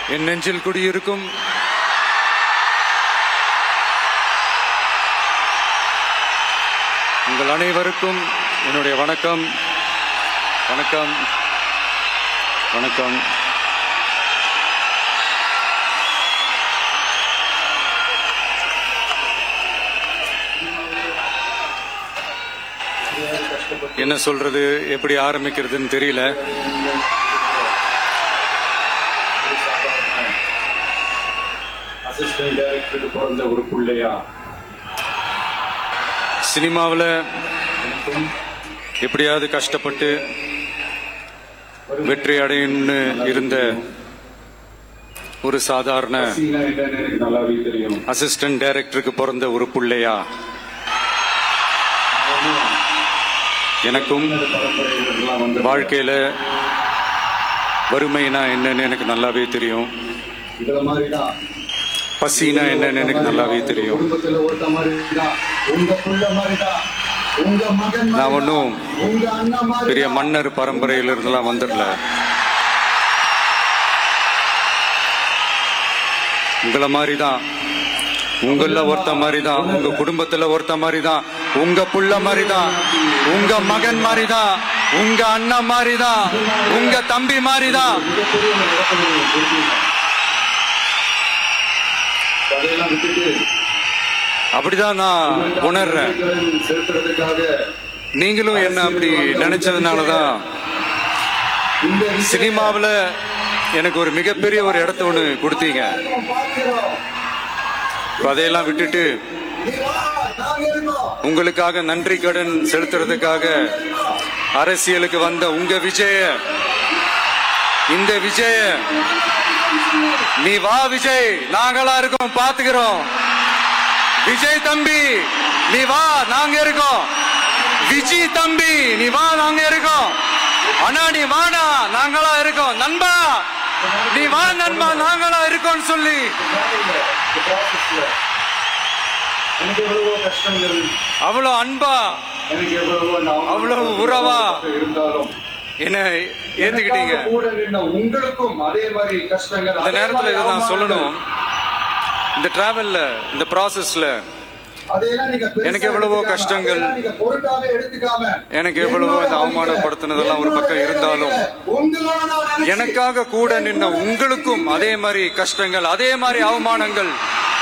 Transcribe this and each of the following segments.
என் நெஞ்சில் குடியிருக்கும் உங்கள் அனைவருக்கும் என்னுடைய வணக்கம் வணக்கம் வணக்கம் என்ன சொல்றது எப்படி ஆரம்பிக்கிறதுன்னு தெரியல அசிஸ்டன்ட் டைரக்டருக்கு பிறந்த ஒரு பிள்ளையா சினிமாவில் எப்படியாவது கஷ்டப்பட்டு வெற்றி அடையணும்னு இருந்த ஒரு சாதாரண சீனா என்னன்னு எனக்கு நல்லாவே தெரியும் அசிஸ்டன்ட் டைரக்டருக்கு பிறந்த ஒரு பிள்ளையா எனக்கும் பரம்பரையினர்லாம் வந்து வாழ்க்கையில வறுமைனா என்னன்னு எனக்கு நல்லாவே தெரியும் இதுல மாதிரிதான் பசினா என்னன்னு எனக்கு நல்லாவே தெரியும் குடும்பத்துல ஒருத்த மாதிரிதான் உங்க புள்ள மாதிரிதான் உங்க மகன் நான் ஒன்றும் உங்க அண்ணா மாதிரி பெரிய மன்னர் பரம்பரையில இருந்தெல்லாம் வந்துடல உங்களை மாதிரி தான் உங்கள ஒருத்த மாதிரி தான் உங்க குடும்பத்துல ஒருத்த மாதிரி தான் உங்க புள்ள மாதிரி தான் உங்க மகன் மாதிரி தான் உங்க அண்ணன் மாதிரி தான் உங்க தம்பி மாதிரி தான் மிகப்பெரிய ஒரு இடத்துல நீங்க இருக்கீங்க. அதையெல்லாம் விட்டுட்டு அப்படிதான் நான் உணர்றேன் உங்களுக்காக செலுத்துறதுக்காக நீங்களும் என்ன அப்படி நினைச்சதுனாலதான் இந்த சினிமாவுல எனக்கு ஒரு மிகப்பெரிய ஒரு இடத்த ஒண்ணு கொடுத்தீங்க விஷயம் பார்க்கிறோம் இப்ப அதையெல்லாம் விட்டுட்டு நீ வா, நாங்க இருக்கோம் உங்களுக்காக நன்றி கடன் செலுத்துறதுக்காக அரசியலுக்கு வந்த உங்க விஜய இந்த விஜய நீ வா விஜய் நாங்களா இருக்கோம் பாத்துக்கிறோம் விஜய் தம்பி நீ வா நாங்க இருக்கோம் விஜி தம்பி நீ வா நாங்க இருக்கோம் அண்ணா நீ வாடா நாங்களா இருக்கோம் நண்பா நீ வா நண்பா நாங்களா இருக்கோம்னு சொல்லி இந்த processல எனக்கு எவ்வளவோ கஷ்டங்கள் அவ்வளவு அன்பா எனக்கு எவ்வளவோ நான் அவ்வளவு உறவா? இருந்தாலும் என்ன ஏத்துக்கிட்டீங்க எனக்காக கூட நின்ன உங்களுக்கும் அதே மாதிரி கஷ்டங்கள் இந்த அதே நேரத்துல மாதிரி இதை நான் சொல்லணும் அவமானங்கள். இந்த டிராவல்ல இந்த ப்ராசஸ்ல அதையெல்லாம் நீங்க பெருசா எனக்கு எவ்வளவோ எடுத்துக்காம, கஷ்டங்கள். அதையெல்லாம் நீங்க பொருட்டாவே எடுத்துக்காம எனக்கு எவ்வளவோ இந்த அவமானப்படுத்தினதெல்லாம் ஒரு பக்கம் இருந்தாலும் உங்களோட நான் நினைச்சு எனக்காக கூட நின்ன உங்களுக்கும் அதே மாதிரி கஷ்டங்கள் அதே மாதிரி அவமானங்கள்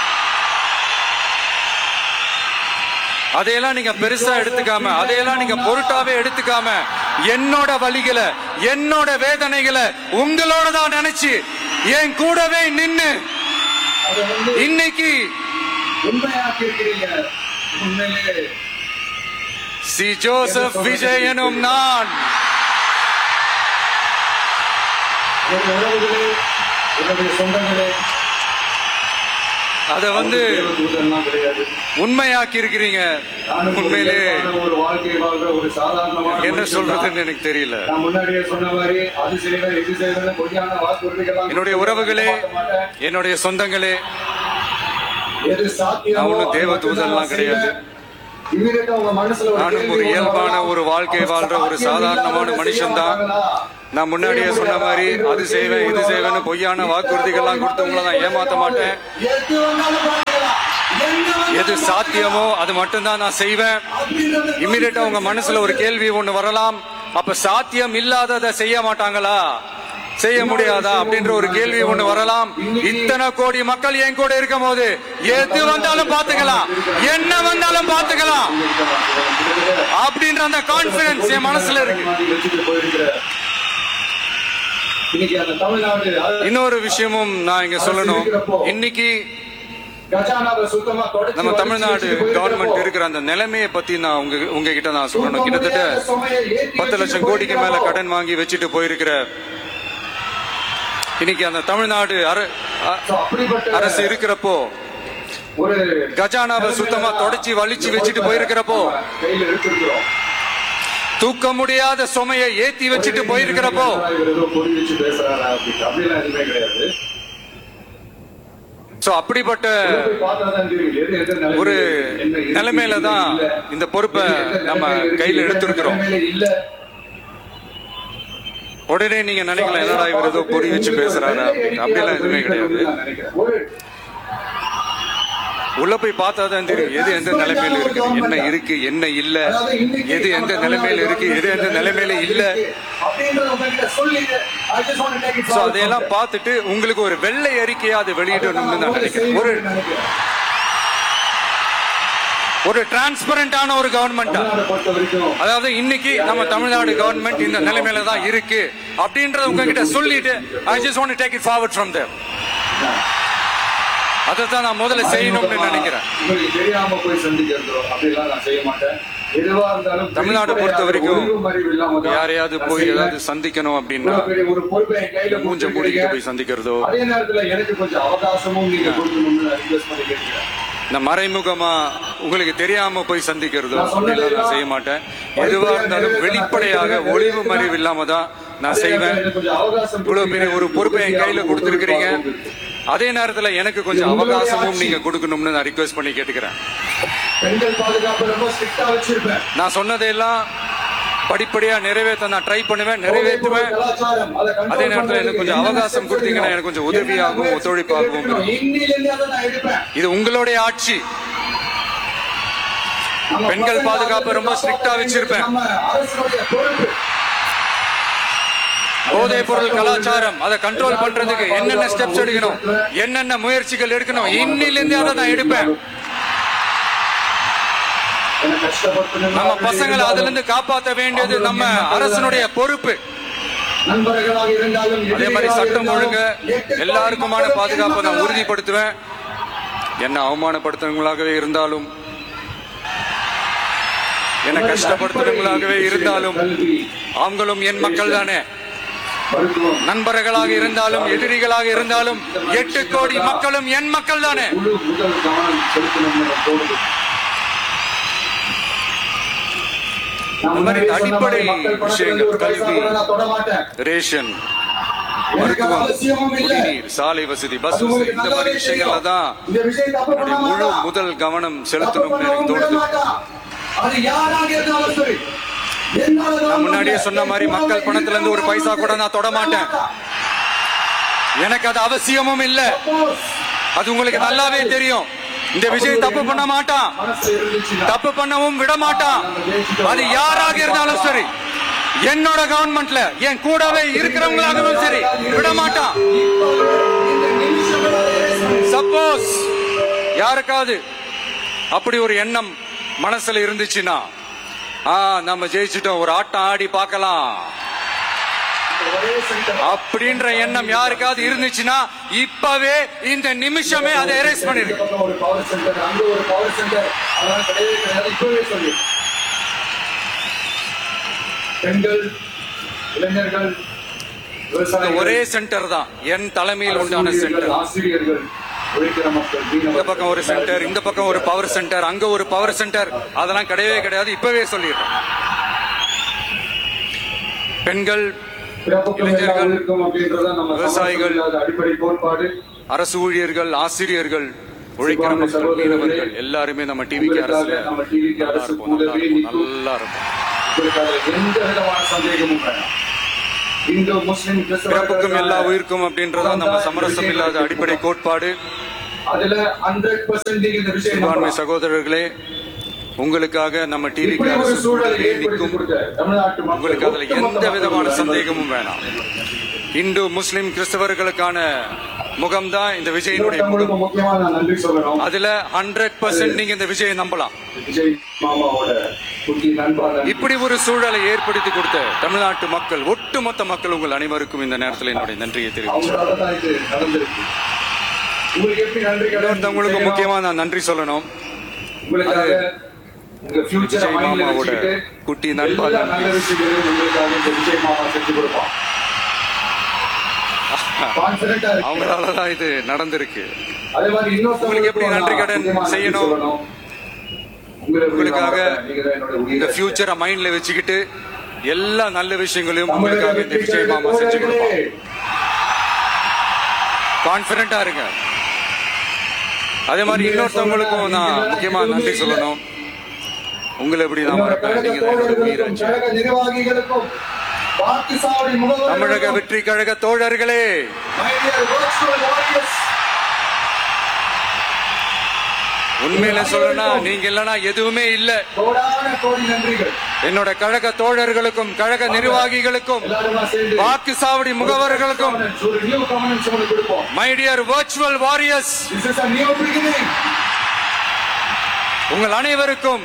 அதையெல்லாம் நீங்க பெருசா எடுத்துக்காம அதையெல்லாம் நீங்க பொருட்டாவே எடுத்துக்காம என்னோட வலிகளை என்னோட வேதனைகளை உங்களோட தான் நினைச்சு என் கூடவே நின்னு அதை வந்து இன்னைக்கு உண்மையாக்கி இருக்கிறீங்க உண்மையிலே சி ஜோசப் விஜய் எனும் நான் என் உறவுகளே என்னுடைய சொந்தங்களே அத வந்து தூதெல்லாம் கிடையாது உண்மையாக்கி இருக்கிறீங்க நானும் ஒரு உண்மையிலே இயல்பான ஒரு வாழ்க்கை வாழ்ற ஒரு சாதாரணமான என்ன மனுஷன் தான். சொல்றதுன்னு எனக்கு தெரியல நான் முன்னாடியே சொன்ன மாதிரி அது செய்வேன் இது செய்வேன் பொய்யான வாக்குறுதிகள்லாம் என்னுடைய உறவுகளே பார்க்க மாட்டேன். என்னுடைய சொந்தங்களே எது சாத்தியமோ நான் ஒண்ணும் அது தேவதூதன்லாம் மட்டும்தான் நான் கிடையாது. செய்வேன். Immediate ஆ உங்க மனசுல ஒரு நானும் கேள்வி ஒரு ஒண்ணு இயல்பான வரலாம். ஒரு வாழ்க்கை அப்ப வாழ்ற ஒரு சாத்தியம் சாதாரணமான இல்லாததை மனுஷன்தான். செய்ய மாட்டாங்களா? நான் முன்னாடியே சொன்ன மாதிரி அது செய்வேன் இது செய்வேன்னு பொய்யான வாக்குறுதிகள்லாம் கொடுத்து உங்களை நான் ஏமாத்த மாட்டேன் எது வந்தாலும் பார்க்கலாம். எங்க வந்தாலும் எது சாத்தியமோ அது மட்டும்தான் நான் செய்வேன் அப்படின்றது இம்மிடியா உங்க மனசுல ஒரு கேள்வி ஒண்ணு வரலாம் அப்ப சாத்தியம் இல்லாததை செய்ய மாட்டாங்களா செய்ய முடியாதா அப்படின்ற ஒரு கேள்வி ஒண்ணு வரலாம் இத்தனை கோடி மக்கள் என் கூட இருக்கும் போது எது வந்தாலும் பாத்துக்கலாம் என்ன வந்தாலும் பாத்துக்கலாம் அப்படின்ற அந்த கான்பிடன்ஸ் என் மனசுல இருக்கு வச்சுட்டு போயிருக்கிற இன்னைக்கு அந்த தமிழ்நாடு அது- இன்னொரு விஷயமும் நான் இங்க சொல்லணும் இன்னைக்கு கஜானாவை சுத்தமா தொடச்சு நம்ம வலிச்சு தமிழ்நாடு வச்சுட்டு போயிருக்கிறப்போ, கவர்மெண்ட் இருக்கிற அந்த நிலைமையை பத்தி நான் உங்க உங்ககிட்ட நான் சொல்லணும் கிட்டத்தட்ட தூக்க முடியாத சுமையை ஏத்தி பத்து வச்சுட்டு லட்சம் கோடிக்கு மேல போயிருக்கிறப்போ, கடன் வாங்கி வச்சுட்டு போயிருக்கிற இன்னைக்கு அந்த தமிழ்நாடு அர- அ- so அப்படிப்பட்ட அரசு இருக்கிறப்போ ஒரு கஜானாவை சுத்தமா தொடச்சி வலிச்சு வச்சுட்டு போயிருக்கிறப்போ கையில எடுத்திருக்கிறோம் தூக்க முடியாத சுமையை ஏத்தி வச்சுட்டு போயிருக்கிறப்போ இவர் ஏதோ பொடி வச்சு பேசுறாரா அப்படின்னு அப்படிலாம் எதுவுமே கிடையாது சோ அப்படிப்பட்ட போய் பார்த்தாதான் தெரியும் எது எந்த நிலைமையில ஒரு என்ன இருக்கு, நிலைமையில எது தான் இல்ல. இந்த பொறுப்பை எது எந்த நம்ம நிலைமையில இருக்கு, கையில எது எந்த எடுத்திருக்கிறோம் நிலைமையில இல்ல உடனே நீங்க நினைக்கலாம் என்னடா இவர் ஏதோ பொறி வச்சு பேசுறாரா அப்படின்னு. அப்படிலாம் எதுவுமே கிடையாது ஒரு உள்ள போய் பார்த்தா தான் தெரியும் எது எந்த நிலைமையில இருக்கு என்ன இருக்கு என்ன இல்ல எது எந்த நிலைமையில இருக்கு எது எந்த நிலைமையில இல்ல அப்படின்றத உங்ககிட்ட சொல்லிட்டு I just want to take it so forward அதையெல்லாம் from there. பார்த்துட்டு உங்களுக்கு ஒரு வெள்ளை அறிக்கையா அதை வெளியிடணும்னு நான் நினைக்கிறேன் ஒரு ஒரு டிரான்ஸ்பரண்டான ஒரு கவர்மெண்டா தமிழ்நாடை பொறுத்த வரைக்கும் அதாவது இன்னைக்கு நம்ம தமிழ்நாடு கவர்மெண்ட் இந்த நிலைமையில தான் இருக்கு அப்படின்றத உங்ககிட்ட சொல்லிட்டு I just want take it forward from there அதை தான் நான் முதல்ல செய்யணும்னு நினைக்கிறேன் உங்களுக்கு தெரியாம போய் சந்திக்கிறதோ அப்படிலாம் நான் செய்ய மாட்டேன் எதுவா இருந்தாலும் தமிழ்நாடு பொறுத்த வரைக்கும் ஒளிவு மறைவு இல்லாம தான் யாரையாவது நான் போய் செய்வேன். ஏதாவது சந்திக்கணும் அப்படின்னா இவ்வளவு பெரிய ஒரு பொறுப்பை என் கையில மூஞ்ச மூடிக்கிட்டு கொடுத்திருக்கீங்க. போய் சந்திக்கிறதோ அதே நேரத்துல எனக்கு கொஞ்சம் அவகாசமும் நீங்க கொடுக்கணும்னு நான் ரிக்வெஸ்ட் பண்ணி கேட்கிறேன் இந்த மறைமுகமா உங்களுக்கு தெரியாம போய் சந்திக்கிறதோ நான் சொன்னது அப்படிலாம் நான் செய்ய மாட்டேன் எதுவா இருந்தாலும் வெளிப்படையாக ஒளிவு மறைவு இல்லாம தான் நான் செய்வேன் எனக்கு கொஞ்சம் அவகாசம் இவ்வளவு பெரிய ஒரு பொறுப்பை என் கையில கொடுத்திருக்கிறீங்க அதே நேரத்துல எனக்கு கொஞ்சம் அவகாசமும் நீங்க கொடுக்கணும்னு நான் ரிக்வெஸ்ட் பண்ணி கேட்டுக்கிறேன் பெண்கள் பாதுகாப்பு ரொம்ப ஸ்ட்ரிக்டா வச்சிருப்பேன் நான் சொன்னதையெல்லாம் படிப்படியா நிறைவேற்ற நான் ட்ரை பண்ணுவேன் நிறைவேற்றுவேன் கலாச்சாரம், அதை control அதே நேரத்துல எனக்கு பண்றதுக்கு கொஞ்சம் என்னென்ன அவகாசம் steps கொடுத்தீங்கன்னா எடுக்கணும்? எனக்கு கொஞ்சம் உதவியாகவும் என்னென்ன ஒத்துழைப்பாகவும் எடுக்கணும்? இன்னிலிருந்து அதை நான் எடுப்பேன். இது உங்களுடைய ஆட்சி நம்ம பெண்கள் பசங்களை பாதுகாப்பு ரொம்ப காப்பாற்ற strictா வேண்டியது வச்சிருப்பேன். நம்ம அரசுடைய பொறுப்பு. போதைப் பொருள் கலாச்சாரம் அதை கண்ட்ரோல் பண்றதுக்கு என்னென்ன ஸ்டெப்ஸ் எடுக்கணும் என்னென்ன முயற்சிகள் எடுக்கணும் இன்னிலிருந்து அதை நான் எடுப்பேன் என்னை கஷ்டப்படுத்தணும்னா நம்ம பசங்களை அதுல இருந்து காப்பாற்ற வேண்டியது நம்ம அரசனுடைய பொறுப்பு நண்பர்களாக இருந்தாலும் அதே மாதிரி எதிரிகளாக சட்டம் இருந்தாலும், ஒழுங்கு எட்டு கோடி எல்லாருக்குமான மக்களும் பாதுகாப்பை நான் என் உறுதிப்படுத்துவேன் என்ன அவமானப்படுத்துறவங்களாகவே இருந்தாலும் என்ன கஷ்டப்படுத்துறவங்களாகவே இருந்தாலும் கல்வி, அவங்களும் என் மக்கள் தானே மருத்துவம் நண்பர்களாக இருந்தாலும் எதிரிகளாக இருந்தாலும் எட்டு கோடி மக்களும் என் மக்கள் தானே முழு முதல் கவனம் செலுத்தணும்னு எனக்கு தோணுது. நான் இந்த மாதிரி முன்னாடியே சொன்ன அடிப்படை மாதிரி மக்கள் பணத்துல இருந்து விஷயங்கள், ஒரு பைசா கல்வி. கூட நான் தொட மாட்டேன். ரேஷன் எனக்கு அது மருத்துவம் அவசியமும் இல்லை. குடிநீர் சாலை வசதி பஸ் அது வசதி உங்களுக்கு இந்த மாதிரி நல்லாவே விஷயங்கள்ல தெரியும். தான் இந்த விஷயம் தப்பு பண்ண என்னுடைய முழு மாட்டான். முதல் கவனம் தப்பு செலுத்தணும்னு எனக்கு பண்ணவும் விட தோணுது மாட்டான். அது யாராக இருந்தாலும் சரி என்னால தான் நான் முன்னாடியே முடியாது. சொன்ன மாதிரி மக்கள் பணத்துல இருந்து ஒரு பைசா கூட நான் தொட மாட்டேன். எனக்கு அது அவசியமும் இல்ல Suppose அது உங்களுக்கு நல்லாவே தெரியும் இந்த விஷயம் தப்பு பண்ண மாட்டான் மனசுல இருந்துச்சுன்னா, தப்பு பண்ணவும் விட மாட்டான் அது யாராக இருந்தாலும் சரி என்னோட கவர்மெண்ட்ல என் கூடவே இருக்கிறவங்களாகவும் சரி விட மாட்டான் இந்த நிமிஷமே சப்போஸ் யாருக்காவது அப்படி ஒரு எண்ணம் மனசுல இருந்துச்சுன்னா ஆ நம்ம ஜெயிச்சிட்டோம் ஒரு ஆட்டம் ஆடி பார்க்கலாம் ஒரே சென்டர் அப்படின்ற எண்ணம் யாருக்காவது இருந்துச்சுன்னா இப்பவே இந்த நிமிஷமே அதை எரேஸ் இந்த பண்ணிடு பக்கம் ஒரு பவர் சென்டர் அங்க ஒரு பவர் சென்டர் அதெல்லாம் கிடையவே கிடையாது இப்பவே சொல்லி பெண்கள் இளைஞர்கள் இந்த விவசாயிகள் ஒரே சென்டர் தான் என் தலைமையில் உண்டான சென்டர் ஆசிரியர்கள் உழைக்கிற மக்கள் இந்த மீனவர்கள், பக்கம் ஒரு சென்டர் இந்த பக்கம் ஒரு பவர் சென்டர் அங்க ஒரு பவர் சென்டர் அதெல்லாம் கிடையவே கிடையாது இப்பவே சொல்லிடுறேன் பெண்கள் பிறப்புக்கும் எல்லா இளைஞர்கள், உயிருக்கும் அப்படின்றத நம்ம விவசாயிகள், சமஸ்கிருத அடிப்படை கோட்பாடு அரசு ஊழியர்கள் ஆசிரியர்கள் உழைக்கிற மக்கள் மீனவர்கள் எல்லாருமே நம்ம டிவிக்கு அரசுல நம்ம டிவிக்கு நல்லா அரசு இருப்போம் நல்லா கூடவே இருப்போம் நிற்கும் நல்லா இருக்கும் உங்களுக்கு அதுல எந்த விதமான சந்தேகமும் வேண்டாம் இந்து முஸ்லிம் பிறப்புக்கும் எல்லா கிறிஸ்தவர்கள் உயிருக்கும் அப்படின்றதா நம்ம சமரசம் இல்லாத அடிப்படை கோட்பாடு அதுல ஹண்ட்ரட் பர்சன்ட் இந்த விஷயம் சிறுபான்மை நம்பலாம். சகோதரர்களே உங்களுக்காக நம்ம டிவிக்கு இப்படி ஒரு அரசு சூழலை கூடவே ஏற்படுத்தி நிற்கும் கொடுத்த தமிழ்நாட்டு மக்கள் உங்களுக்கு அதுல ஒட்டுமொத்த எந்த விதமான மக்களும் சந்தேகமும் வேணாம் இந்து முஸ்லிம் கிறிஸ்தவர்களுக்கான முகம்தான் இந்த விஜயனுடைய முகம் இன்னொருத்தவங்களுக்கு முக்கியமா நான் நன்றி சொல்லணும் அதுல ஹண்ட்ரட் பர்சன்ட் நீங்க இந்த விஜயை நம்பலாம் விஜய் மாமாவோட குட்டி நண்பர் இப்படி ஒரு சூழலை ஏற்படுத்தி கொடுத்த தமிழ்நாட்டு மக்கள் ஒட்டுமொத்த மக்கள் உங்கள் அனைவருக்கும் இந்த நேரத்தில் என்னுடைய நன்றியை தெரிவிக்கிறேன் அவங்களால தான் இது நடந்திருக்கு உங்களுக்கு எப்படி நன்றி கடன் இன்னொருத்தவங்களுக்கு செய்யணும்? முக்கியமா நான் நன்றி சொல்லணும் உங்களுக்காக உங்க ஃபியூச்சர் விஜய் மைண்ட்ல மாமாவோட வச்சுக்கிட்டு குட்டி நண்பா எல்லா நன்றி. நல்ல விஷயங்களையும் உங்களுக்காக இந்த விஜய் மாமா செஞ்சு கொடுப்பான் கான்பிடண்டா இருக்கு அவங்களால தான் இது நடந்திருக்கு அதே மாதிரி உங்களுக்கு எப்படி நன்றி கடன் செய்யணும்? உங்களுக்காக உங்களுக்காக இந்த ஃபியூச்சரை மைண்ட்ல வச்சுக்கிட்டு எல்லா நல்ல விஷயங்களையும் உங்களுக்காக இந்த விஜய் மாமா செஞ்சு கொடுப்பான் கான்பிடண்டா இருங்க அதே மாதிரி இன்னொருத்தவங்களுக்கும் நான் முக்கியமா நன்றி சொல்லணும் உங்களை எப்படி நான் மறப்பேன் நீங்க தான் என்னோட உயிராச்சு நிர்வாகிகளுக்கும் வாக்குச்சாவடி முகவர்கள் தமிழக வெற்றி கழக தோழர்களே My dear virtual warriors, உண்மையில சொல்லணும்னா நீங்க இல்லனா எதுவுமே இல்ல கோடான கோடி நன்றிகள் என்னோட கழக தோழர்களுக்கும் கழக நிர்வாகிகளுக்கும் எல்லாருமா சேர்ந்து வாக்கு சாவடி முகவர்களுக்கும் Covenants, ஒரு நியூ கவர்னன்ஸ் உங்களுக்கு கொடுப்போம் my dear virtual warriors This is a new beginning. உங்கள் அனைவருக்கும்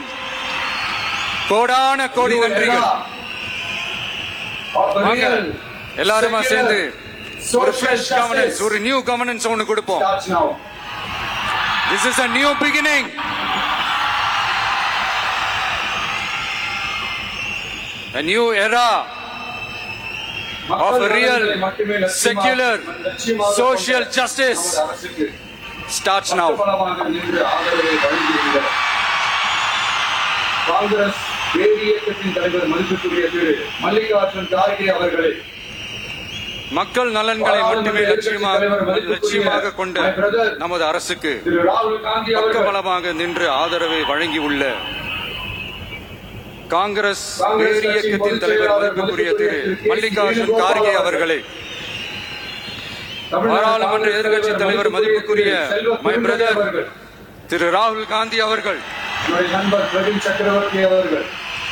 கோடான கோடி New நன்றிகள் era of a வாங்க real, எல்லாருமா secular, சேர்ந்து ஒரு social ஃப்ரெஷ் கவர்னன்ஸ் justice ஒரு நியூ கவர்னன்ஸ் ஒன்னு கொடுப்போம் starts now. This is a new beginning a new era மக்கள் a real, நலன்களை மட்டுமே லட்சியமாக- secular, லட்சியமாக social கொண்ட justice நமது அரசுக்கு starts now பக்கபலமாக நின்று ஆதரவை வழங்கியுள்ள காங்கிரஸ் வேதி இயக்கத்தின் தலைவர் மதிப்புக்குரிய திரு மல்லிகார்ஜுன் கார்கே அவர்களை மக்கள் நலன்களை மட்டுமே லட்சியமாக லட்சியமாக கொண்ட நமது அரசுக்கு திரு ராகுல் காந்தி அவர்கள் பக்கபலமாக நின்று ஆதரவை வழங்கியுள்ள காங்கிரஸ் வேறு இயக்கத்தின் தலைவர் மதிப்புக்குரிய திரு மல்லிகார்ஜுன் கார்கே அவர்களை பாராளுமன்ற எதிர்க்கட்சி தலைவர் மதிப்புக்குரிய மை பிரதர் அவர்கள் திரு ராகுல் காந்தி அவர்கள் என்னுடைய நண்பர் பிரவீன் சக்கரவர்த்தி அவர்கள்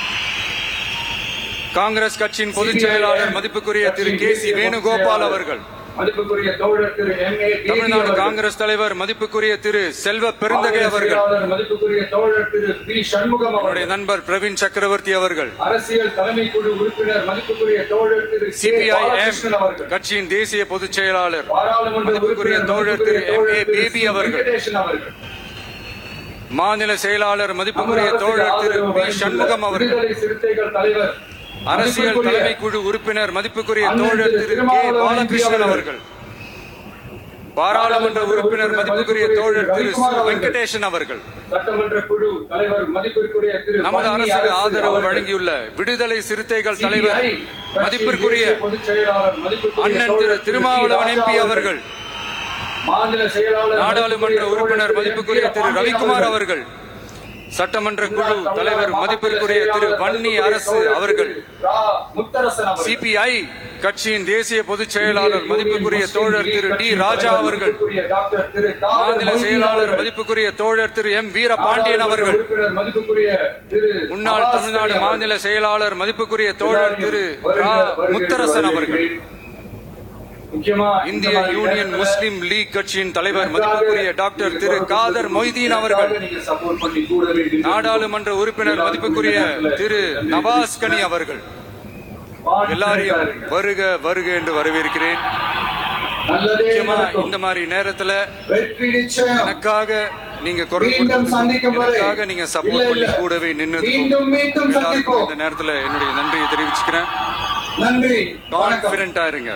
காங்கிரஸ் கட்சியின் பொதுச் செயலாளர் மதிப்புக்குரிய திரு கே சி வேணுகோபால் அவர்கள் மதிப்புக்குரிய தோழர் Thiru M A Tamil Nadu Congress தலைவர் மதிப்புக்குரிய திரு செல்வ பெருந்தகை அவர்கள் மதிப்புக்குரிய தோழர் திரு பி சண்முகம் என்னுடைய அவர்கள் நண்பர் பிரவீன் சக்கரவர்த்தி அவர்கள் அரசியல் தலைமை குழு உறுப்பினர் மதிப்புக்குரிய தோழர் திரு கே. சிபிஐஎம் பாலகிருஷ்ணன் அவர்கள் கட்சியின் தேசிய பொதுச் செயலாளர் பாராளுமன்ற மதிப்புக்குரிய உறுப்பினர் தோழர் திரு மதிப்புக்குரிய எம் ஏ தோழர் திரு பேபி சி. அவர்கள் வெங்கடேசன் அவர்கள் மாநில செயலாளர் மதிப்புக்குரிய தோழர் திரு பி சண்முகம் அவர்கள் விடுதலை சிறுத்தைகள் தலைவர் அரசியல் மதிப்புக்குரிய தலைமை குழு உறுப்பினர் மதிப்புக்குரிய அண்ணன் தோழர் திரு திரு கே திருமாவளவன் பாலகிருஷ்ணன் அவர்கள். அவர்கள் பாராளுமன்ற உறுப்பினர் மதிப்புக்குரிய தோழர் திரு சு. வெங்கடேசன் அவர்கள் சட்டமன்ற குழு தலைவர் மதிப்பிற்குரிய திரு நமது பழனி அரசுக்கு அரசு ஆதரவு அவர்கள். வழங்கியுள்ள விடுதலை சிறுத்தைகள் CPI தலைவர் கட்சியின் மதிப்பிற்குரிய தேசிய பொதுச் செயலாளர் மதிப்பிற்குரிய அண்ணன் திரு தோழர் திருமாவளவன் சி. எம்பி ராஜா அவர்கள் மாநில செயலாளர் நாடாளுமன்ற மதிப்புக்குரிய உறுப்பினர் தோழர் மதிப்புக்குரிய திரு பாண்டியன் ரவிக்குமார் அவர்கள் சட்டமன்ற குழு தலைவர் மதிப்பிற்குரிய திரு வன்னி அரசு அவர்கள் ரா. முத்தரசன் அவர்கள் சிபிஐ கட்சியின் தேசிய பொதுச் செயலாளர் மதிப்புக்குரிய தோழர் திரு டி ராஜா அவர்கள் மதிப்புக்குரிய டாக்டர் திரு காதர் மாநில மொய்தீன் செயலாளர் அவர்கள். மதிப்புக்குரிய தோழர் திரு எம் வீர பாண்டியன் அவர்கள் உறுப்பினர் மதிப்புக்குரிய திரு முன்னாள் நவாஸ் தமிழ்நாடு கனி மாநில செயலாளர் மதிப்புக்குரிய தோழர் திரு வருக, ரா. வருக, முத்தரசன் வருக. அவர்கள் முக்கியமா இந்த இந்திய மாதிரி யூனியன் நேரத்துல முஸ்லிம் லீக் கட்சியின் தலைவர் மதிப்புக்குரிய டாக்டர் திரு காதர் மொய்தீன் அவர்கள் நீங்க support பண்ணி கூடவே நின்று நாடாளுமன்ற உறுப்பினர் மதிப்புக்குரிய திரு நவாஸ் கனி அவர்கள் எல்லாரையும் வருக வருக என்று வரவேற்கிறேன் நல்லதே முக்கியமா நடக்கும். இந்த மாதிரி நேரத்துல வெற்றி நிச்சயம் எனக்காக நீங்க குரல் மீண்டும் சந்திக்கும் கொடுத்ததுக்கும் வரை. எனக்காக நீங்க சப்போர்ட் இல்ல, பண்ணி இல்ல. கூடவே நின்னதுக்கும் மீண்டும் மீண்டும் எல்லாருக்கும் சந்திப்போம் இந்த நேரத்துல என்னுடைய நன்றியை தெரிவிச்சுக்கிறேன் நன்றி வணக்கம் கான்பிடண்டா இருங்க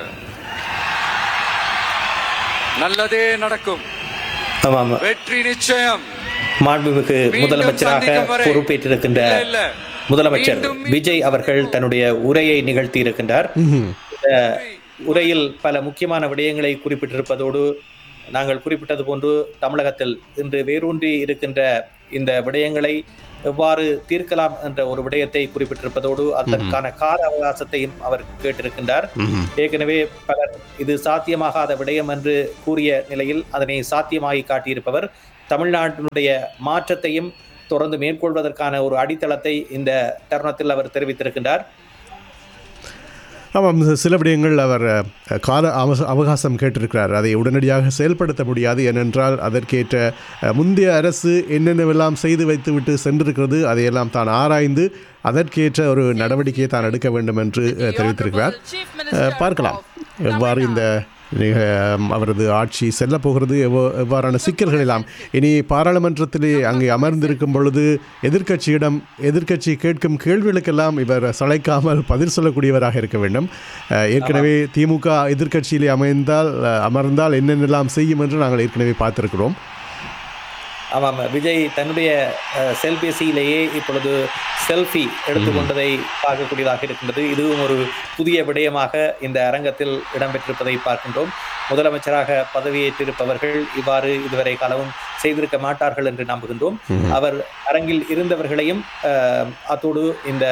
நல்லதே நடக்கும் ஆமாம் வெற்றி நிச்சயம் மாண்புமிகு மீண்டும் முதலமைச்சராக சந்திக்கும் வரை. பொறுப்பேற்றிருக்கின்ற இல்ல, இல்ல. முதலமைச்சர் மீண்டும், மீண்டும். விஜய் அவர்கள் தன்னுடைய உரையை நிகழ்த்தி இருக்கின்றார் இந்த உரையில் பல முக்கியமான விடயங்களை குறிப்பிட்டிருப்பதோடு நாங்கள் குறிப்பிட்டது போன்று தமிழகத்தில் இன்று வேரூன்றி இருக்கின்ற இந்த விடயங்களை எவ்வாறு தீர்க்கலாம் என்ற ஒரு விடயத்தை குறிப்பிட்டிருப்பதோடு அதற்கான கால அவகாசத்தையும் அவர் கேட்டிருக்கின்றார் ஏற்கனவே பலர் இது சாத்தியமாகாத விடயம் என்று கூறிய நிலையில் அதனை சாத்தியமாகி காட்டியிருப்பவர் தமிழ்நாட்டினுடைய மாற்றத்தையும் தொடர்ந்து மேற்கொள்வதற்கான ஒரு அடித்தளத்தை இந்த தருணத்தில் அவர் தெரிவித்திருக்கின்றார் ஆமாம் சி- சில விடயங்கள் அவர் அஹ், கால அவச- அவகாசம் கேட்டிருக்கிறார் அதை உடனடியாக செயல்படுத்த முடியாது ஏனென்றால் அதற்கேற்ற அஹ், முந்தைய அரசு என்னென்னவெல்லாம் செய்து வைத்துவிட்டு சென்றிருக்கிறது அதையெல்லாம் தான் ஆராய்ந்து அதற்கேற்ற ஒரு நடவடிக்கையை தான் எடுக்க வேண்டும் என்று அஹ், தெரிவித்திருக்கிறார் அஹ், பார்க்கலாம் எவ்வாறு இந்த நிக- அவரது ஆட்சி செல்லப் போகிறது எவ்வ- எவ்வாறான சிக்கல்கள் எல்லாம் இனி பாராளுமன்றத்திலே அங்கே அமர்ந்திருக்கும் பொழுது எதிர்க்கட்சியிடம் எதிர்க்கட்சி கேட்கும் கேள்விகளுக்கெல்லாம் இவர் சளைக்காமல் பதில் சொல்லக்கூடியவராக இருக்க வேண்டும் அஹ், ஏற்கனவே திமுக எதிர்க்கட்சியிலே அமைந்தால் அஹ், அமர்ந்தால் என்னென்னலாம் செய்யும் என்று நாங்கள் ஏற்கனவே பார்த்திருக்கிறோம் ஆமாம் விஜய் தன்னுடைய அஹ், செல்பேசியிலேயே இப்பொழுது செல்ஃபி எடுத்துக்கொண்டதை பார்க்கக்கூடியதாக இருக்கின்றது இதுவும் ஒரு புதிய விடயமாக இந்த அரங்கத்தில் இடம்பெற்றிருப்பதை பார்க்கின்றோம் முதலமைச்சராக பதவியேற்றிருப்பவர்கள் இவ்வாறு இதுவரை காலமும் செய்திருக்க மாட்டார்கள் என்று நம்புகின்றோம் அவர் அரங்கில் இருந்தவர்களையும் அஹ், அத்தோடு இந்த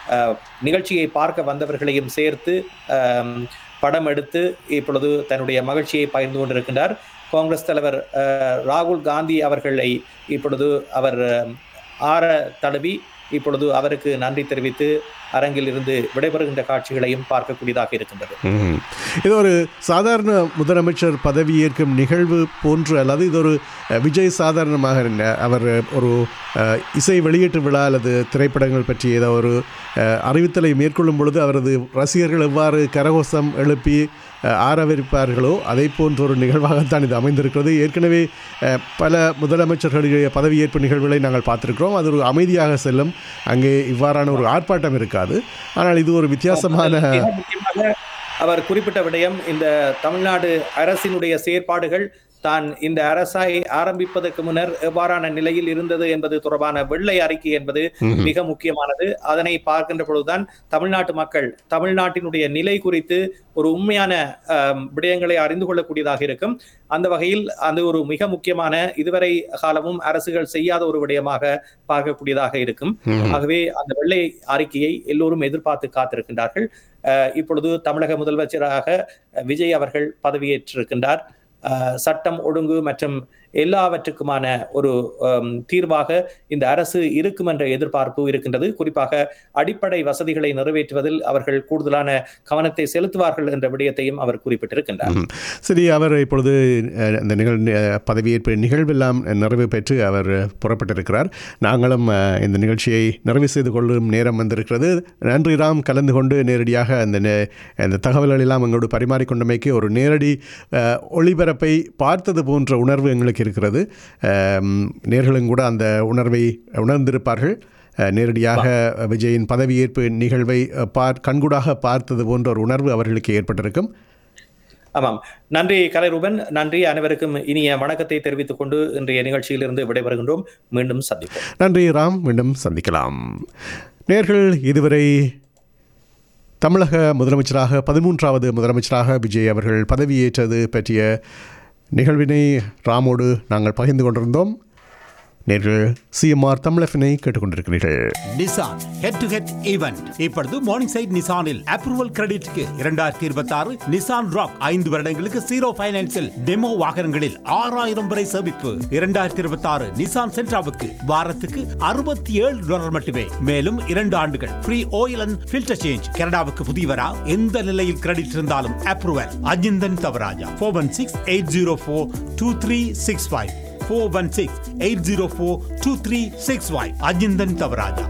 அஹ், நிகழ்ச்சியை பார்க்க வந்தவர்களையும் சேர்த்து அம், படம் எடுத்து இப்பொழுது தன்னுடைய மகிழ்ச்சியை பகிர்ந்து கொண்டிருக்கின்றார் காங்கிரஸ் தலைவர் அஹ், ராகுல் காந்தி அவர்களை இப்பொழுது அவர் அஹ், ஆற தழுவி இப்பொழுது அவருக்கு நன்றி தெரிவித்து அரங்கில் இருந்து விடைபெறுகின்ற காட்சிகளையும் பார்க்கக்கூடியதாக இருக்கின்றது ம்ஹும். இது ஒரு சாதாரண முதலமைச்சர் பதவியேற்கும் நிகழ்வு போன்று அல்லது இது ஒரு அஹ், விஜய் சாதாரணமாக என்ன- அவர் ஒரு அஹ், இசை வெளியீட்டு விழா அல்லது திரைப்படங்கள் பற்றி ஏதோ ஒரு அஹ், அறிவித்தலை மேற்கொள்ளும் பொழுது அவரது ரசிகர்கள் எவ்வாறு கரகோஷம் எழுப்பி அஹ், ஆரவரிப்பார்களோ அதை போன்ற ஒரு நிகழ்வாகத்தான் இது அமைந்திருக்கிறது ஏற்கனவே அஹ், பல முதலமைச்சர்களுடைய பதவியேற்பு நிகழ்வுகளை நாங்கள் பார்த்திருக்கிறோம் அது ஒரு அமைதியாக செல்லும் அங்கே இவ்வாறான ஒரு ஆர்ப்பாட்டம் இருக்காது ஆனால் இது ஒரு வித்தியாசமான மிக முக்கியமாக அவர் குறிப்பிட்ட விடயம் இந்த தமிழ்நாடு அரசினுடைய செயற்பாடுகள் தான் இந்த அரசாய் ஆரம்பிப்பதற்கு முன்னர் எவ்வாறான நிலையில் இருந்தது என்பது தொடர்பான வெள்ளை அறிக்கை என்பது மிக முக்கியமானது அதனை பார்க்கின்ற பொழுதுதான் தமிழ்நாட்டு மக்கள் தமிழ்நாட்டினுடைய நிலை குறித்து ஒரு உண்மையான ஆம், விடயங்களை அறிந்து கொள்ளக்கூடியதாக இருக்கும் அந்த வகையில் அது ஒரு மிக முக்கியமான இதுவரை காலமும் அரசுகள் செய்யாத ஒரு விடயமாக பார்க்கக்கூடியதாக இருக்கும் ஆகவே அந்த வெள்ளை அறிக்கையை எல்லோரும் எதிர்பார்த்து காத்திருக்கின்றார்கள் அஹ், இப்பொழுது தமிழக முதலமைச்சராக அஹ், விஜய் அவர்கள் பதவியேற்றிருக்கின்றார் அஹ், சட்டம் ஒழுங்கு மற்றும் எல்லாவற்றுக்குமான ஒரு அம், தீர்வாக இந்த அரசு இருக்கும் என்ற எதிர்பார்ப்பு இருக்கின்றது குறிப்பாக அடிப்படை வசதிகளை நிறைவேற்றுவதில் அவர்கள் கூடுதலான கவனத்தை செலுத்துவார்கள் என்ற விடயத்தையும் அவர் குறிப்பிட்டிருக்கின்றார் ம். சரி அவர் இப்பொழுது அஹ், இந்த நிகழ் அஹ், பதவியேற்பு நிகழ்வெல்லாம் நிறைவு பெற்று அவர் புறப்பட்டிருக்கிறார் நாங்களும் அஹ், இந்த நிகழ்ச்சியை நிறைவு செய்து கொள்ளும் நேரம் வந்திருக்கிறது நன்றி ராம் கலந்து கொண்டு நேரடியாக அந்த நே- அந்த தகவல்கள் எல்லாம் எங்களோடு பரிமாறிக்கொண்டமைக்கு ஒரு நேரடி அஹ், ஒளிபரப்பை பார்த்தது போன்ற உணர்வு எங்களுக்கு இருக்கிறது அஹ், நேர்களும் கூட அந்த உணர்வை உணர்ந்திருப்பார்கள் அஹ், நேரடியாக விஜயின் பதவியேற்பு நிகழ்வை அஹ், பார் கண்கூடாக பார்த்தது போன்ற ஒரு உணர்வு அவர்களுக்கு ஏற்பட்டிருக்கும் ஆமாம் நன்றி கலைரூபன் நன்றி அனைவருக்கும் இனிய வணக்கத்தை தெரிவித்துக் கொண்டு இன்றைய நிகழ்ச்சியிலிருந்து விடைபெறுகின்றோம் மீண்டும் சந்திப்போம் நன்றி ராம் மீண்டும் சந்திக்கலாம் நேர்கள் இதுவரை தமிழக முதலமைச்சராக பதிமூன்றாவது முதலமைச்சராக விஜய் அவர்கள் பதவியேற்றது பற்றிய நிகழ்வினை ராமோடு நாங்கள் பகிர்ந்து கொண்டிருந்தோம் நேர்கள் சிஎம்ஆர் தமிழஃபினை கேட்டுக்கொண்டிருக்கிறீர்கள் Nissan head to head event இப்பொழுது மார்னிங் சைட் நிசானில் அப்ரூவல் கிரெடிட்க்கு இரண்டாயிரத்தி இருபத்தி ஆறு நிசான் ராக் ஐந்து வருடங்களுக்கு ஜீரோ பைனான்சில் டெமோ வாகனங்களில் ஆறாயிரம் வரை சேமிப்பு இரண்டாயிரத்தி இருபத்தி ஆறு நிசான் சென்ட்ராவுக்கு வாரத்துக்கு அறுபத்தி ஏழு டாலர் மட்டுமே மேலும் இரண்டு ஆண்டுகள் free oil and filter change கனடாவுக்கு புதியவரா எந்த நிலையில் கிரெடிட் இருந்தாலும் approval Ajinthan Thavaraja four one six eight zero four two three six five four one six eight zero four two three six five Ajinthan Thavaraja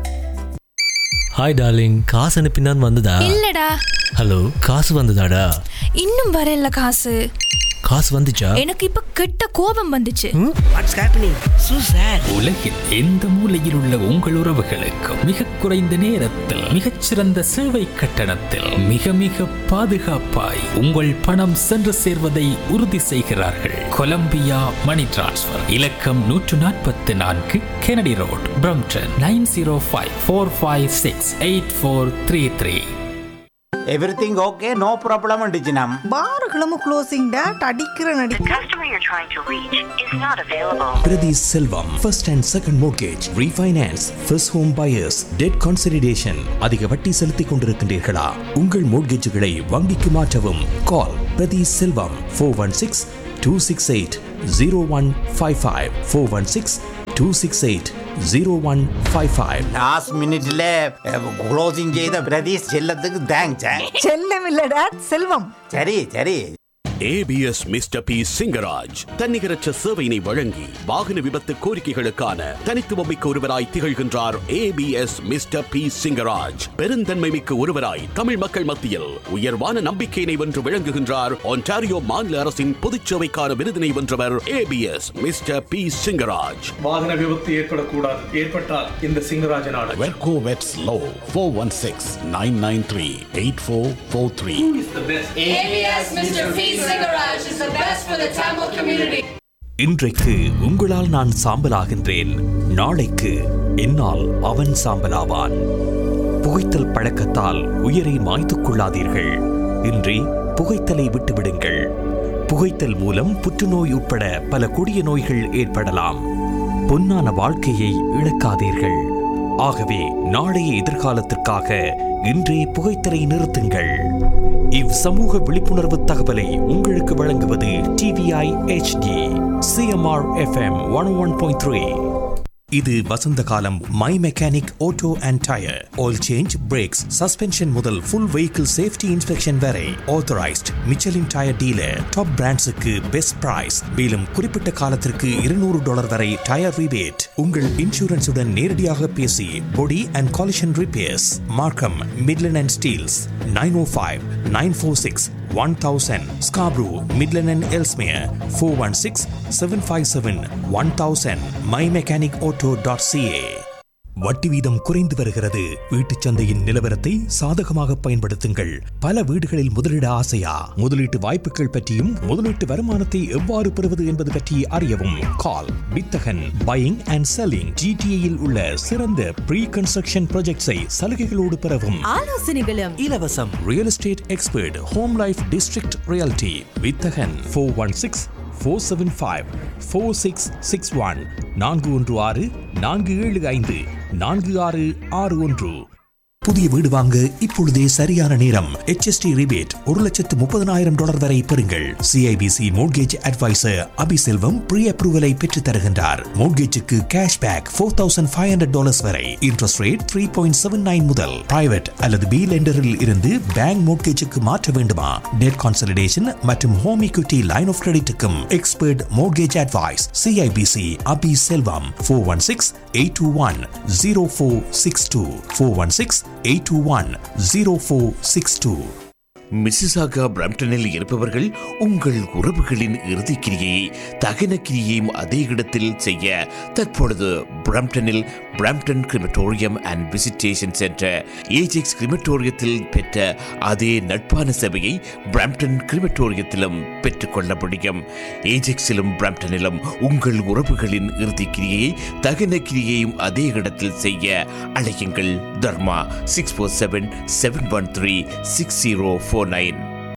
hi darling காசு அனுப்பினான் வந்ததா இல்லடா ஹலோ காசு வந்ததாடா இன்னும் வரல காசு காசு வந்துச்சா எனக்கு இப்ப கெட்ட கோபம் வந்துச்சு வாட்ஸ் ஹேப்பனிங் சூ சார் உலகில் எந்த மூலையில் உள்ள உங்கள் உறவுகளுக்கும் மிக குறைந்த நேரத்தில் மிகச்சிறந்த சேவை கட்டணத்தில் மிக மிக பாதுகாப்பாய் உங்கள் பணம் சென்று சேர்வதை உறுதி செய்கிறார்கள் கொலம்பியா மணி டிரான்ஸ்ஃபர் இலக்கம் நூற்று நாற்பத்தி நான்கு Kennedy road Brampton nine zero five four five six eight four three three everything okay no problem டிஜினம் பாருகளும் க்ளோசிங் டேட் அடிக்கிற நடி customer you're trying to reach is not available. Pradhi Selvam, first and second mortgage, refinance, first home buyers, debt consolidation. அதிக வட்டி செலுத்திக் கொண்டிருக்கின்றீர்களா உங்கள் மோட்கேஜுகளை வங்கிக்கு மாற்றவும் call Prathi Selvam four one six two six eight zero one five five four one six two six eight zero one five five last மினிட்ல closing செய்த பிரதீஷ் செல்லத்துக்கு thanks செல்லம் இல்ல டேட் செல்வம் சரி சரி ஏபிஎஸ் மிஸ்டர் பி சிங்கராஜ் தன்னிகரற்ற சேவையினை வழங்கி வாகன விபத்து கோரிக்கைகளுக்கான தனித்துவமிக்க ஒருவராய் திகழ்கின்றார் ஏபிஎஸ் மிஸ்டர் பி சிங்கராஜ் பெருந்தன்மை மிக்க ஒருவராய் தமிழ் மக்கள் மத்தியில் உயர்வான நம்பிக்கையினை வென்று விளங்குகின்றார் ஒன்டாரியோ மாநில அரசின் பொதுச்சேவைக்கான விருதினை வென்றவர் ஏபிஎஸ் மிஸ்டர் பி சிங்கராஜ் வாகன விபத்து ஏற்படக்கூடாது ஏற்பட்டால் இந்த சிங்கராஜ நாடு வெர்கோ வெட்ஸ் லோ four one six nine nine three eight four four three இன்றைக்கு உங்களால் நான் சாம்பலாகின்றேன் நாளைக்கு என்னால் அவன் சாம்பலாவான் புகைத்தல் பழக்கத்தால் உயிரை மாய்த்துக் கொள்ளாதீர்கள் இன்றி புகைத்தலை விட்டுவிடுங்கள் புகைத்தல் மூலம் புற்றுநோய் உட்பட பல கொடிய நோய்கள் ஏற்படலாம் பொன்னான வாழ்க்கையை இழக்காதீர்கள் ஆகவே நாளைய எதிர்காலத்திற்காக இன்றே புகைத்தலை நிறுத்துங்கள் இவ் சமூக விழிப்புணர்வு தகவலை உங்களுக்கு வழங்குவது TVI HD CMR FM one one point three இது வசந்த காலம் my mechanic auto and tyre oil change brakes suspension முதல் ஃபுல் வெஹிக்கிள் சேஃப்டி இன்ஸ்பெக்ஷன் வரை authorised Michelin tyre dealer top பிராண்ட்ஸுக்கு பெஸ்ட் பிரைஸ் மேலும் குறிப்பிட்ட காலத்திற்கு இருநூறு டாலர் வரை டயர் ரிபேட் உங்கள் இன்சூரன்ஸுடன் நேரடியாக பேசி body and collision repairs Markham Midland and Steeles nine o five nine four six one thousand Scarborough Midland and Ellesmere four one six seven five seven one thousand my mechanic auto dot CA வட்டி வீதம் குறைந்து வருகிறது வீட்டுச் சந்தையின் நிலவரத்தை சாதகமாக பயன்படுத்துங்கள் பல வீடுகளில் முதலீட ஆசையா முதலீட்டு வாய்ப்புகள் பற்றியும் முதலீட்டு வருமானத்தை எவ்வாறு பெறுவது என்பது பற்றி அறியவும் கால் வித்தகன் பையிங் அண்ட் செல்லிங் ஜிடிஏயில் உள்ள சிறந்த ப்ரீ கன்ஸ்ட்ரக்ஷன் ப்ராஜெக்ட்ஸை சலுகைகளோடு பெறவும் ஆலோசனைகளும் இலவசம் real estate expert home life district realty Vithagan four one six four seven five four six six one நான்கு ஒன்று ஆறு நான்கு ஏழு ஐந்து நான்கு ஆறு ஆறு ஒன்று புதிய வீடு வாங்க இப்பொழுதே சரியான நேரம் HST ரிபேட் ஒரு லட்சத்து முப்பதனாயிரம் டாலர் வரை பெறுங்கள் CIBC mortgage advisor Abiselvam pre அப்ரூவலை பெற்றுத் தருகின்றார் மோட்கேஜுக்கு cash back four thousand five hundred dollars வரை interest rate three point seven nine முதல் பிரைவேட் அல்லது பி லெண்டரில் இருந்து பேங்க் மோட்கேஜுக்கு மாற்ற வேண்டுமா டெட் கான்சலிடேஷன் மற்றும் ஹோம் equity லைன் ஆஃப் கிரெடிட்டுக்கும் expert mortgage advice CIBC Abi Selvam four one six eight two one zero four six two four one six eight two one zero four six two Mississauga பிரம்டனில் இருப்பவர்கள் உங்கள் உறவுகளின் இறுதிக் கிரியை தகன கிரியையும் அதே இடத்தில் செய்ய தற்பொழுது பிரம்டனில் Brampton crematorium and visitation centre Ajax கிரிமட்டோரியத்தில் பெற்ற அதே நட்பான சேவையை பிரம்டன் கிரிமட்டோரியத்திலும் பெற்றுக்கொள்ள முடியும் ஏஜெக்ஸிலும் பிரம்டனிலும் உங்கள் உறவுகளின் இறுதிக் கிரியை தகன கிரியையும் அதே இடத்தில் செய்ய அழையுங்கள் Dharma six four seven seven one three six zero four nine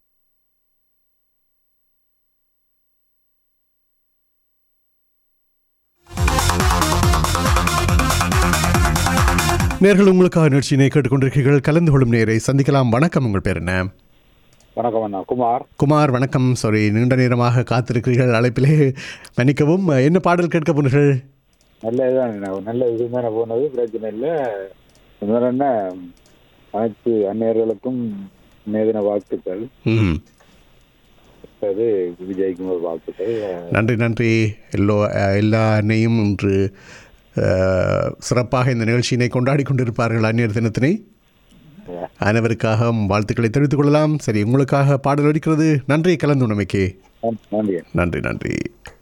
நேர்கள் உங்களுக்காக நிகழ்ச்சியினை கேட்டுக்கொண்டிருக்கிறீர்கள் கலந்து கொள்ளும் நேரை சந்திக்கலாம் வணக்கம் உங்கள் பேர் என்ன வணக்கம் அண்ணா குமார் குமார் வணக்கம் சாரி நீண்ட நேரமாக காத்திருக்கிறீர்கள் அழைப்பிலே மன்னிக்கவும் என்ன பாடல் கேட்க போனீர்கள் நல்ல இதுதான் அண்ணா. நல்ல இது தானே போனது பிரச்சனை இல்லை முதல்ல என்ன அனைத்து அந்நியர்களுக்கும் மேதின வாழ்த்துக்கள் ம் அது விஜய்க்கும் ஒரு வாழ்த்துக்கள் நன்றி நன்றி எல்லோ அஹ், எல்லா அன்னையும் இன்று அஹ், சிறப்பாக இந்த நிகழ்ச்சியினை கொண்டாடி கொண்டிருப்பார்கள் அந்நியர் தினத்தினை அனைவருக்காக வாழ்த்துக்களை தெரிவித்துக் கொள்ளலாம் சரி உங்களுக்காக பாடல் ஒலிக்கிறது நன்றி கலந்துணமைக்கு நன்றி நன்றி நன்றி